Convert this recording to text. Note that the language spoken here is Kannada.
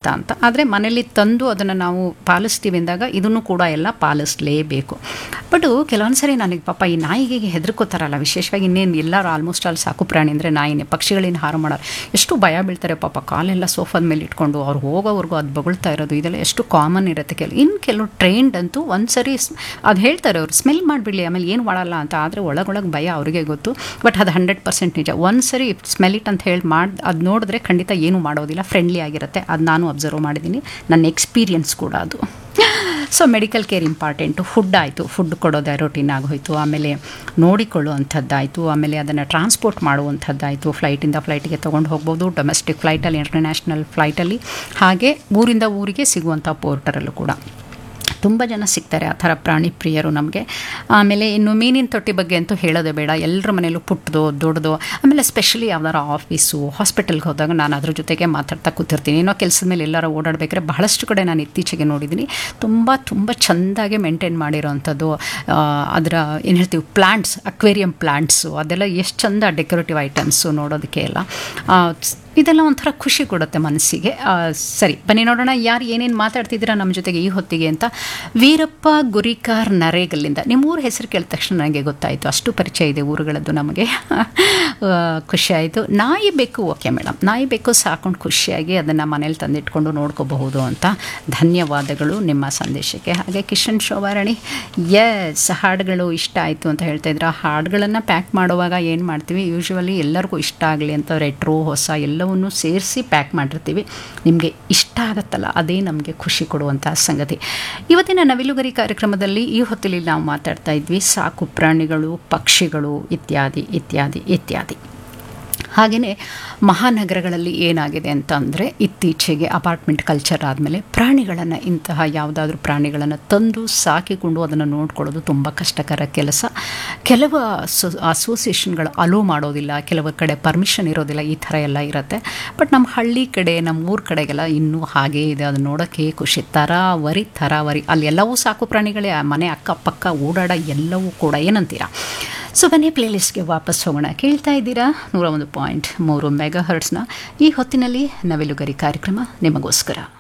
ಆಗುತ್ತಾ ಅಂತ ಆದರೆ ಮನೇಲಿ ತಂದು ಅದನ್ನು ನಾವು ಪಾಲಿಸ್ತೀವಿ ಅಂದಾಗ ಇದನ್ನು ಕೂಡ ಎಲ್ಲ ಪಾಲಿಸಲೇಬೇಕು ಬಟ್ ಕೆಲವೊಂದು ಸರಿ ನನಗೆ ಪಾಪ ಈ ನಾಯಿಗೆ ಹೆದರ್ಕೋತಾರಲ್ಲ ವಿಶೇಷವಾಗಿ ಇನ್ನೇನು ಎಲ್ಲರೂ ಆಲ್ಮೋಸ್ಟ್ ಅಲ್ಲಿ ಸಾಕು ಪ್ರಾಣಿ ಅಂದರೆ ನಾಯಿನೇ ಪಕ್ಷಿಗಳೇನು ಹಾರು ಮಾಡೋರು ಎಷ್ಟು ಭಯ ಬೀಳ್ತಾರೆ ಪಾಪ ಕಾಲೆಲ್ಲ ಸೋಫಾದ ಮೇಲೆ ಇಟ್ಕೊಂಡು ಅವ್ರು ಹೋಗೋವರೆಗೂ ಅದು ಬೊಗಳ್ತಾ ಇರೋದು ಇದೆಲ್ಲ ಎಷ್ಟು ಕಾಮನ್ ಇರುತ್ತೆ ಕೆಲವು ಇನ್ನು ಕೆಲವು ಟ್ರೈನ್ಡ್ ಅಂತೂ ಒಂದು ಸರಿ ಅದು ಹೇಳ್ತಾರೆ ಅವರು ಸ್ಮೆಲ್ ಮಾಡಿಬಿಡಲಿ ಆಮೇಲೆ ಏನು ಮಾಡಲ್ಲ ಅಂತ ಆದರೆ ಒಳಗೊಳಗೆ ಭಯ ಅವರಿಗೆ ಗೊತ್ತು ಬಟ್ ಅದು ಹಂಡ್ರೆಡ್ ಪರ್ಸೆಂಟ್ ನಿಜ ಒಂದು ಸರಿ ಸ್ಮೆಲ್ ಇಟ್ ಅಂತ ಹೇಳಿ ಮಾಡಿ ಅದು ನೋಡಿದ್ರೆ ಖಂಡಿತ ಏನೂ ಮಾಡೋದಿಲ್ಲ ಫ್ರೆಂಡ್ಲಿ ಆಗಿರುತ್ತೆ ಅದು ನಾನು ಅಬ್ಸರ್ವ್ ಮಾಡಿದ್ದೀನಿ ನನ್ನ ಎಕ್ಸ್ಪೀರಿಯನ್ಸ್ ಕೂಡ ಅದು so medical care important food ಆಯಿತು ಫುಡ್ ಕೊಡೋದು ರೊಟೀನ್ ಆಗೋಯ್ತು ಆಮೇಲೆ ನೋಡಿಕೊಳ್ಳುವಂಥದ್ದಾಯಿತು ಆಮೇಲೆ ಅದನ್ನು ಟ್ರಾನ್ಸ್ಪೋರ್ಟ್ ಮಾಡುವಂಥದ್ದಾಯಿತು ಫ್ಲೈಟಿಂದ ಫ್ಲೈಟಿಗೆ ತೊಗೊಂಡು ಹೋಗ್ಬೋದು ಡೊಮೆಸ್ಟಿಕ್ ಫ್ಲೈಟಲ್ಲಿ ಇಂಟರ್ನ್ಯಾಷನಲ್ ಫ್ಲೈಟಲ್ಲಿ ಹಾಗೆ ಊರಿಂದ ಊರಿಗೆ ಸಿಗುವಂಥ ಪೋರ್ಟರಲ್ಲೂ ಕೂಡ ತುಂಬ ಜನ ಸಿಗ್ತಾರೆ ಆ ಥರ ಪ್ರಾಣಿ ಪ್ರಿಯರು ನಮಗೆ ಆಮೇಲೆ ಇನ್ನು ಮೀನಿನ ತೊಟ್ಟಿ ಬಗ್ಗೆ ಅಂತೂ ಹೇಳೋದೇ ಬೇಡ ಎಲ್ಲರ ಮನೇಲೂ ಪುಟ್ಟದು ದೊಡ್ಡದು ಆಮೇಲೆ ಸ್ಪೆಷಲಿ ಯಾವ್ದಾರ ಆಫೀಸು ಹಾಸ್ಪಿಟಲ್ಗೆ ಹೋದಾಗ ನಾನು ಅದ್ರ ಜೊತೆಗೆ ಮಾತಾಡ್ತಾ ಕೂತಿರ್ತೀನಿ ಏನೋ ಕೆಲಸದ ಮೇಲೆ ಎಲ್ಲರೂ ಓಡಾಡಬೇಕಾದ್ರೆ ಬಹಳಷ್ಟು ಕಡೆ ನಾನು ಇತ್ತೀಚೆಗೆ ನೋಡಿದ್ದೀನಿ ತುಂಬ ತುಂಬ ಚೆಂದಾಗಿ ಮೇಂಟೈನ್ ಮಾಡಿರೋವಂಥದ್ದು ಅದರ ಏನು ಹೇಳ್ತೀವಿ ಪ್ಲಾಂಟ್ಸ್ ಅಕ್ವೇರಿಯಂ ಪ್ಲಾಂಟ್ಸು ಅದೆಲ್ಲ ಎಷ್ಟು ಚಂದ ಡೆಕೋರೇಟಿವ್ ಐಟಮ್ಸು ನೋಡೋದಕ್ಕೆ ಎಲ್ಲ ಇದೆಲ್ಲ ಒಂಥರ ಖುಷಿ ಕೊಡುತ್ತೆ ಮನಸ್ಸಿಗೆ ಸರಿ ಬನ್ನಿ ನೋಡೋಣ ಯಾರು ಏನೇನು ಮಾತಾಡ್ತಿದ್ದೀರಾ ನಮ್ಮ ಜೊತೆಗೆ ಈ ಹೊತ್ತಿಗೆ ಅಂತ ವೀರಪ್ಪ ಗುರಿಕಾರ್ ನರೇಗಲ್ಲಿಂದ ನಿಮ್ಮ ಊರ ಹೆಸರು ಕೇಳಿದ ತಕ್ಷಣ ನನಗೆ ಗೊತ್ತಾಯಿತು ಅಷ್ಟು ಪರಿಚಯ ಇದೆ ಊರುಗಳದ್ದು ನಮಗೆ ಖುಷಿ ಆಯಿತು ನಾಯಿ ಬೇಕು ಓಕೆ ಮೇಡಮ್ ನಾಯಿ ಬೇಕು ಸಾಕೊಂಡು ಖುಷಿಯಾಗಿ ಅದನ್ನು ಮನೇಲಿ ತಂದಿಟ್ಕೊಂಡು ನೋಡ್ಕೋಬಹುದು ಅಂತ ಧನ್ಯವಾದಗಳು ನಿಮ್ಮ ಸಂದೇಶಕ್ಕೆ ಹಾಗೆ ಕಿಶನ್ ಶೋಭಾರಾಣಿ ಎಸ್ ಹಾಡುಗಳು ಇಷ್ಟ ಆಯಿತು ಅಂತ ಹೇಳ್ತಾ ಇದ್ರು ಆ ಹಾಡುಗಳನ್ನು ಪ್ಯಾಕ್ ಮಾಡುವಾಗ ಏನು ಮಾಡ್ತೀವಿ ಯೂಶ್ವಲಿ ಎಲ್ಲರಿಗೂ ಇಷ್ಟ ಆಗಲಿ ಅಂತ ರೆಟ್ರೋ ಹೊಸ ಎಲ್ಲವನ್ನೂ ಸೇರಿಸಿ ಪ್ಯಾಕ್ ಮಾಡಿರ್ತೀವಿ ನಿಮಗೆ ಇಷ್ಟ ಆಗುತ್ತಲ್ಲ ಅದೇ ನಮಗೆ ಖುಷಿ ಕೊಡುವಂಥ ಸಂಗತಿ ಇವತ್ತಿನ ನವಿಲುಗರಿ ಕಾರ್ಯಕ್ರಮದಲ್ಲಿ ಈ ಹೊತ್ತಲ್ಲಿ ನಾವು ಮಾತಾಡ್ತಾ ಇದ್ವಿ ಸಾಕು ಪ್ರಾಣಿಗಳು ಪಕ್ಷಿಗಳು ಇತ್ಯಾದಿ ಇತ್ಯಾದಿ ಇತ್ಯಾದಿ ಹಾಗೆಯೇ ಮಹಾನಗರಗಳಲ್ಲಿ ಏನಾಗಿದೆ ಅಂತ ಅಂದರೆ ಇತ್ತೀಚೆಗೆ ಅಪಾರ್ಟ್ಮೆಂಟ್ ಕಲ್ಚರ್ ಆದಮೇಲೆ ಪ್ರಾಣಿಗಳನ್ನು ಇಂತಹ ಯಾವುದಾದ್ರೂ ಪ್ರಾಣಿಗಳನ್ನು ತಂದು ಸಾಕಿಕೊಂಡು ಅದನ್ನು ನೋಡ್ಕೊಳ್ಳೋದು ತುಂಬ ಕಷ್ಟಕರ ಕೆಲಸ ಕೆಲವು ಅಸೋ ಅಸೋಸಿಯೇಷನ್ಗಳು ಅಲೋ ಮಾಡೋದಿಲ್ಲ ಕೆಲವು ಕಡೆ ಪರ್ಮಿಷನ್ ಇರೋದಿಲ್ಲ ಈ ಥರ ಎಲ್ಲ ಇರುತ್ತೆ ಬಟ್ ನಮ್ಮ ಹಳ್ಳಿ ಕಡೆ ನಮ್ಮ ಊರ ಕಡೆಗೆಲ್ಲ ಇನ್ನೂ ಹಾಗೇ ಇದೆ ಅದು ನೋಡೋಕ್ಕೆ ಖುಷಿ ತರಾವರಿ ತರಾವರಿ ಅಲ್ಲಿ ಎಲ್ಲವೂ ಸಾಕು ಪ್ರಾಣಿಗಳೇ ಆ ಮನೆ ಅಕ್ಕಪಕ್ಕ ಓಡಾಡ ಎಲ್ಲವೂ ಕೂಡ ಏನಂತೀರಾ ಸೊ ಬನ್ನಿ ಪ್ಲೇಲಿಸ್ಟ್ಗೆ ವಾಪಸ್ ಹೋಗೋಣ ಕೇಳ್ತಾ ಇದ್ದೀರಾ ನೂರ ಒಂದು ಪಾಯಿಂಟ್ ಮೂರು ಮೆಗಾ ಹರ್ಟ್ಸ್ನ ಈ ಹೊತ್ತಿನಲ್ಲಿ ನವಿಲುಗರಿ ಕಾರ್ಯಕ್ರಮ ನಿಮಗೋಸ್ಕರ